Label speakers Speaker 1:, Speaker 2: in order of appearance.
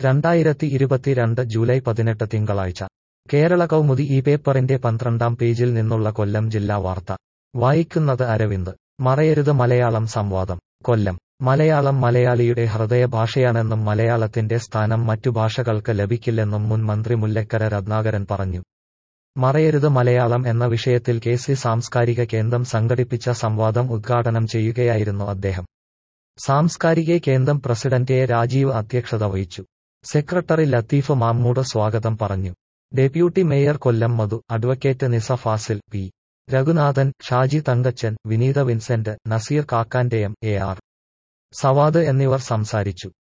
Speaker 1: രണ്ടായിരത്തി ഇരുപത്തിരണ്ട് ജൂലൈ പതിനെട്ട് തിങ്കളാഴ്ച കേരള കൗമുദി ഈ പേപ്പറിന്റെ പന്ത്രണ്ടാം പേജിൽ നിന്നുള്ള കൊല്ലം ജില്ലാ വാർത്ത വായിക്കുന്നത് അരവിന്ദ് മറയരുത് മലയാളം സംവാദം കൊല്ലം മലയാളം മലയാളിയുടെ ഹൃദയ ഭാഷയാണെന്നും മലയാളത്തിന്റെ സ്ഥാനം മറ്റു ഭാഷകൾക്ക് ലഭിക്കില്ലെന്നും മുൻ മന്ത്രി മുല്ലക്കര രത്നാകരൻ പറഞ്ഞു മറയരുത് മലയാളം എന്ന വിഷയത്തിൽ കെ സി സാംസ്കാരിക കേന്ദ്രം സംഘടിപ്പിച്ച സംവാദം ഉദ്ഘാടനം ചെയ്യുകയായിരുന്നു അദ്ദേഹം സാംസ്കാരിക കേന്ദ്രം പ്രസിഡന്റ് എ രാജീവ് അധ്യക്ഷത വഹിച്ചു സെക്രട്ടറി ലത്തീഫ് മാമ്മൂട് സ്വാഗതം പറഞ്ഞു deputy mayor Kollam Madhu advocate Nisa Fazil P Raghunathan Shaji Thankachan Vineetha Vincent Nazeer കാക്കാന്റെയം എ ആർ സവാദ് എന്നിവർ സംസാരിച്ചു